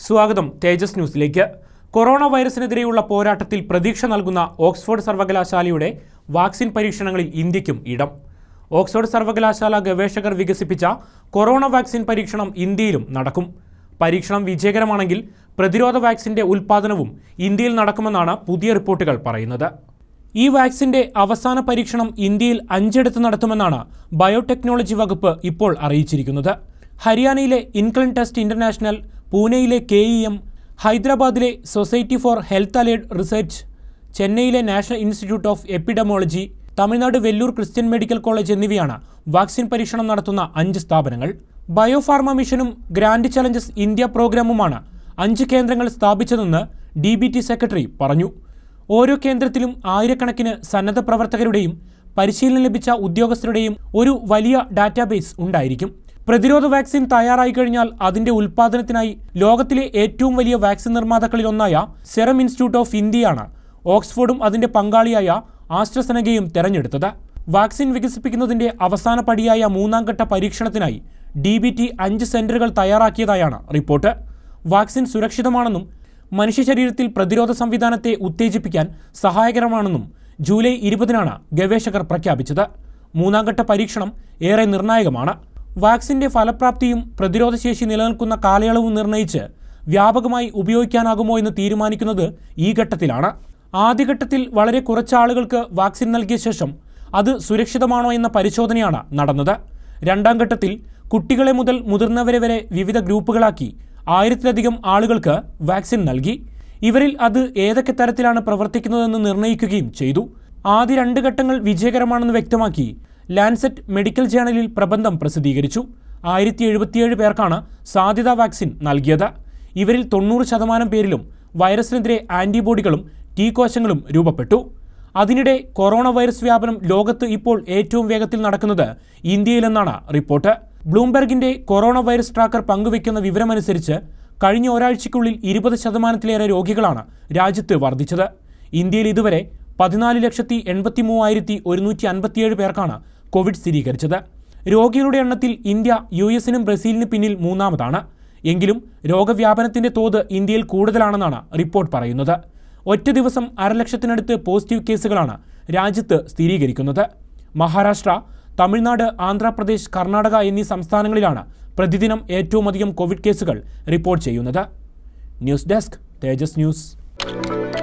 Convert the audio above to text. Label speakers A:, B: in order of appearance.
A: സ്വാഗതം തേജസ് ന്യൂസിലേക്ക് കൊറോണ വൈറസിനെതിരെയുള്ള പോരാട്ടത്തിൽ പ്രതീക്ഷ നൽകുന്ന ഓക്സ്ഫോർഡ് സർവകലാശാലയുടെ വാക്സിൻ പരീക്ഷണങ്ങളിൽ ഇന്ത്യക്കും ഇടം ഓക്സ്ഫോർഡ് സർവകലാശാല ഗവേഷകർ വികസിപ്പിച്ച കൊറോണ വാക്സിൻ പരീക്ഷണം ഇന്ത്യയിലും നടക്കും പരീക്ഷണം വിജയകരമാണെങ്കിൽ പ്രതിരോധ വാക്സിന്റെ ഉൽപ്പാദനവും ഇന്ത്യയിൽ നടക്കുമെന്നാണ് പുതിയ റിപ്പോർട്ടുകൾ പറയുന്നത് ഈ വാക്സിന്റെ അവസാന പരീക്ഷണം ഇന്ത്യയിൽ അഞ്ചിടത്ത് നടത്തുമെന്നാണ് ബയോടെക്നോളജി വകുപ്പ് ഇപ്പോൾ അറിയിച്ചിരിക്കുന്നത് ഹരിയാനയിലെ ഇൻക്ലൻ ടെസ്റ്റ് ഇന്റർനാഷണൽ പൂനെയിലെ കെ ഇ എം ഹൈദരാബാദിലെ society for health allied research ചെന്നൈയിലെ national institute of epidemiology Tamil Nadu Vellore Christian medical college എന്നിവയാണ് വാക്സിൻ പരീക്ഷണം നടത്തുന്ന അഞ്ച് സ്ഥാപനങ്ങൾ ബയോഫാർമ മിഷനും ഗ്രാൻഡ് ചലഞ്ചസ് ഇന്ത്യ പ്രോഗ്രാമുമാണ് അഞ്ച് കേന്ദ്രങ്ങൾ സ്ഥാപിച്ചതെന്ന് ഡി ബി ടി സെക്രട്ടറി പറഞ്ഞു ഓരോ കേന്ദ്രത്തിലും ആയിരക്കണക്കിന് സന്നദ്ധ പ്രവർത്തകരുടെയും പരിശീലനം ലഭിച്ച ഉദ്യോഗസ്ഥരുടെയും ഒരു വലിയ ഡാറ്റാബേസ് ഉണ്ടായിരിക്കും പ്രതിരോധ വാക്സിൻ തയ്യാറായി കഴിഞ്ഞാൽ അതിന്റെ ഉൽപ്പാദനത്തിനായി ലോകത്തിലെ ഏറ്റവും വലിയ വാക്സിൻ നിർമ്മാതാക്കളിലൊന്നായ സെറം ഇൻസ്റ്റിറ്റ്യൂട്ട് ഓഫ് ഇന്ത്യയാണ് ഓക്സ്ഫോർഡും അതിന്റെ പങ്കാളിയായ ആസ്ട്രസെനഗയും തെരഞ്ഞെടുത്തത് വാക്സിൻ വികസിപ്പിക്കുന്നതിന്റെ അവസാന പടിയായ മൂന്നാം ഘട്ട പരീക്ഷണത്തിനായി ഡി ബി ടി അഞ്ച് സെന്ററുകൾ തയ്യാറാക്കിയതായാണ് റിപ്പോർട്ട് വാക്സിൻ സുരക്ഷിതമാണെന്നും മനുഷ്യ ശരീരത്തിൽ പ്രതിരോധ സംവിധാനത്തെ ഉത്തേജിപ്പിക്കാൻ സഹായകരമാണെന്നും ജൂലൈ ഇരുപതിനാണ് ഗവേഷകർ പ്രഖ്യാപിച്ചത് മൂന്നാം ഘട്ട പരീക്ഷണം ഏറെ നിർണായകമാണ് വാക്സിന്റെ ഫലപ്രാപ്തിയും പ്രതിരോധശേഷി നിലനിൽക്കുന്ന കാലയളവും നിർണ്ണയിച്ച് വ്യാപകമായി ഉപയോഗിക്കാനാകുമോ എന്ന് തീരുമാനിക്കുന്നത് ഈ ഘട്ടത്തിലാണ് ആദ്യഘട്ടത്തിൽ വളരെ കുറച്ച് ആളുകൾക്ക് വാക്സിൻ നൽകിയ ശേഷം അത് സുരക്ഷിതമാണോ എന്ന പരിശോധനയാണ് നടന്നത് രണ്ടാം ഘട്ടത്തിൽ കുട്ടികളെ മുതൽ മുതിർന്നവരെ വരെ വിവിധ ഗ്രൂപ്പുകളാക്കി ആയിരത്തിലധികം ആളുകൾക്ക് വാക്സിൻ നൽകി ഇവരിൽ അത് ഏതൊക്കെ തരത്തിലാണ് പ്രവർത്തിക്കുന്നതെന്ന് നിർണ്ണയിക്കുകയും ചെയ്തു ആദ്യ രണ്ട് ഘട്ടങ്ങൾ വിജയകരമാണെന്ന് വ്യക്തമാക്കി ലാൻസെറ്റ് മെഡിക്കൽ ജേണലിൽ പ്രബന്ധം പ്രസിദ്ധീകരിച്ചു ആയിരത്തി എഴുപത്തിയേഴ് പേർക്കാണ് സാധ്യതാ വാക്സിൻ നൽകിയത് ഇവരിൽ തൊണ്ണൂറ് ശതമാനം പേരിലും വൈറസിനെതിരെ ആന്റിബോഡികളും ടി കോശങ്ങളും രൂപപ്പെട്ടു അതിനിടെ കൊറോണ വൈറസ് വ്യാപനം ലോകത്ത് ഇപ്പോൾ ഏറ്റവും വേഗത്തിൽ നടക്കുന്നത് ഇന്ത്യയിലെന്നാണ് റിപ്പോർട്ട് ബ്ലൂംബെർഗിന്റെ കൊറോണ വൈറസ് ട്രാക്കർ പങ്കുവയ്ക്കുന്ന വിവരമനുസരിച്ച് കഴിഞ്ഞ ഒരാഴ്ചയ്ക്കുള്ളിൽ ഇരുപത് ശതമാനത്തിലേറെ രോഗികളാണ് രാജ്യത്ത് വർദ്ധിച്ചത് ഇന്ത്യയിൽ ഇതുവരെ പതിനാല് ലക്ഷത്തി എൺപത്തി മൂവായിരത്തി ഒരുന്നൂറ്റി അൻപത്തിയേഴ് പേർക്കാണ് കോവിഡ് സ്ഥിരീകരിച്ചത് രോഗികളുടെ എണ്ണത്തിൽ ഇന്ത്യ യു എസിനും ബ്രസീലിനും പിന്നിൽ മൂന്നാമതാണ് എങ്കിലും രോഗവ്യാപനത്തിന്റെ തോത് ഇന്ത്യയിൽ കൂടുതലാണെന്നാണ് റിപ്പോർട്ട് പറയുന്നത് ഒറ്റ ദിവസം അരലക്ഷത്തിനടുത്ത് പോസിറ്റീവ് കേസുകളാണ് രാജ്യത്ത് സ്ഥിരീകരിക്കുന്നത് മഹാരാഷ്ട്ര തമിഴ്നാട് ആന്ധ്രാപ്രദേശ് കർണാടക എന്നീ സംസ്ഥാനങ്ങളിലാണ് പ്രതിദിനം ഏറ്റവുമധികം കോവിഡ് കേസുകൾ റിപ്പോർട്ട് ചെയ്യുന്നത് ന്യൂസ് ഡെസ്ക് തേജസ് ന്യൂസ്